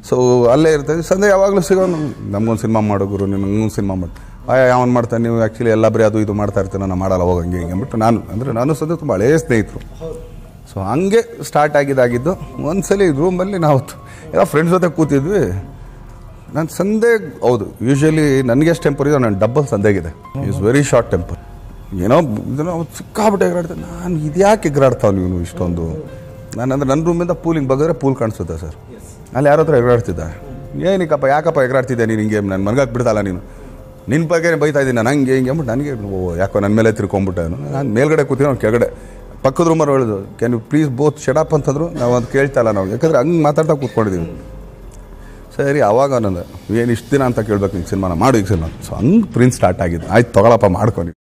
so ಅಲ್ಲೇ ಇರ್ತದೆ ಸಂಜೆ ಯಾವಾಗಲೂ ಸಿಗೋ ನಮ್ಗೊಂದು ಸಿನಿಮಾ ಮಾಡೋ ಗುರು ನಿಮ್ಗೊಂದು ಸಿನಿಮಾ ಮಾಡಿ ಆಯ ಯಾವನು ಮಾಡ್ತಾನೆ ನೀವು ಆ್ಯಕ್ಚುಲಿ ಎಲ್ಲ ಬರೀ ಅದು ಇದು ಮಾಡ್ತಾ ಇರ್ತೀರ ನಾನು ಮಾಡಲ್ಲ ಹೋಗಿ ಹಂಗೆ ಹಿಂಗೆ ಅಂದ್ಬಿಟ್ಟು ನಾನು ಅಂದರೆ ನಾನು ಸದ್ಯ ತುಂಬ ಹಳೇ ಸ್ನೇಹಿತರು ಸೊ ಹಂಗೆ ಸ್ಟಾರ್ಟ್ ಆಗಿದ್ದಾಗಿದ್ದು ಒಂದ್ಸಲಿ ರೂಮಲ್ಲಿ ನಾವು ಎಲ್ಲ ಫ್ರೆಂಡ್ಸ್ ಜೊತೆ ಕೂತಿದ್ವಿ ನಾನು ಸಂದೇ ಹೌದು ಯೂಶ್ವಲಿ ನನಗೆ ಎಷ್ಟು ಟೆಂಪರ್ ಇದೆ ನನ್ನ ಡಬ್ಬಲ್ ಸಂದೇಗಿದೆ ಈಸ್ ವೆರಿ ಶಾರ್ಟ್ ಟೆಂಪರ್ ಏನೋ ಇದನ್ನು ಅವತ್ತು ಸಿಕ್ಕಾಬಿಟ್ಟೆ ಎಗರಾಡ್ದೆ ನಾನು ಇದ್ಯಾಕೆ ಎಗರಾಡ್ತಾವ ನೀವು ಇಷ್ಟೊಂದು ನಾನು ಅಂದರೆ ನನ್ನ ರೂಮಿಂದ ಪೂಲಿಂಗ್ ಬಗ್ಗರೆ ಪೂಲ್ ಕಾಣಿಸುತ್ತೆ ಸರ್ ಅಲ್ಲಿ ಯಾರ ಹತ್ರ ಎಗರಾಡ್ತಿದ್ದ ಏನಕ್ಕಪ್ಪ ಯಾಕಪ್ಪ ಎಗರಾಡ್ತಿದ್ದೆ ನೀನು ಹಿಂಗೆ ನನ್ನ ಮನ್ಗಾಕ್ ಬಿಡ್ತಲ್ಲ ನೀನು ನಿನ್ನ ಬಗ್ಗೆ ಬೈತಾ ಇದ್ದೀನಿ ನಾನು ಹಂಗೆ ಹಿಂಗೆ ಅಂದ್ಬಿಟ್ಟು ನನಗೆ ಓ ಯಾಕೋ ನನ್ನ ಮೇಲೆ ತಿರ್ಕೊಂಬಿಟ್ಟೆ ನಾನು ಮೇಲ್ಗಡೆ ಕೂತೀನಿ ಅವ್ನು ಕೆಳಗಡೆ ಪಕ್ಕದ ರೂಮಲ್ಲಿ ಹೇಳಿದ್ರು can you please both shut up ಅಂತಂದ್ರು ನಾವು ಅದು ಕೇಳ್ತಾ ಇಲ್ಲ ನಾವು ಯಾಕಂದ್ರೆ ಹಂಗೆ ಮಾತಾಡ್ತಾ ಕೂತ್ಕೊಂಡಿದ್ದೀವಿ ಸರಿ ಅವಾಗ ನಾನು ಏನು ಇಷ್ಟು ದಿನ ಅಂತ ಕೇಳ್ಬೇಕು ನೀನು ಸಿನಿಮಾನ ಮಾಡು ಈಗ ಸಿನಿಮಾ ಸೊ ಹಂಗೆ ಪ್ರಿನ್ಸ್ ಸ್ಟಾರ್ಟ್ ಆಗಿದೆ ಆಯ್ತು ತೊಗೊಳಪ್ಪ ಮಾಡ್ಕೊಂಡು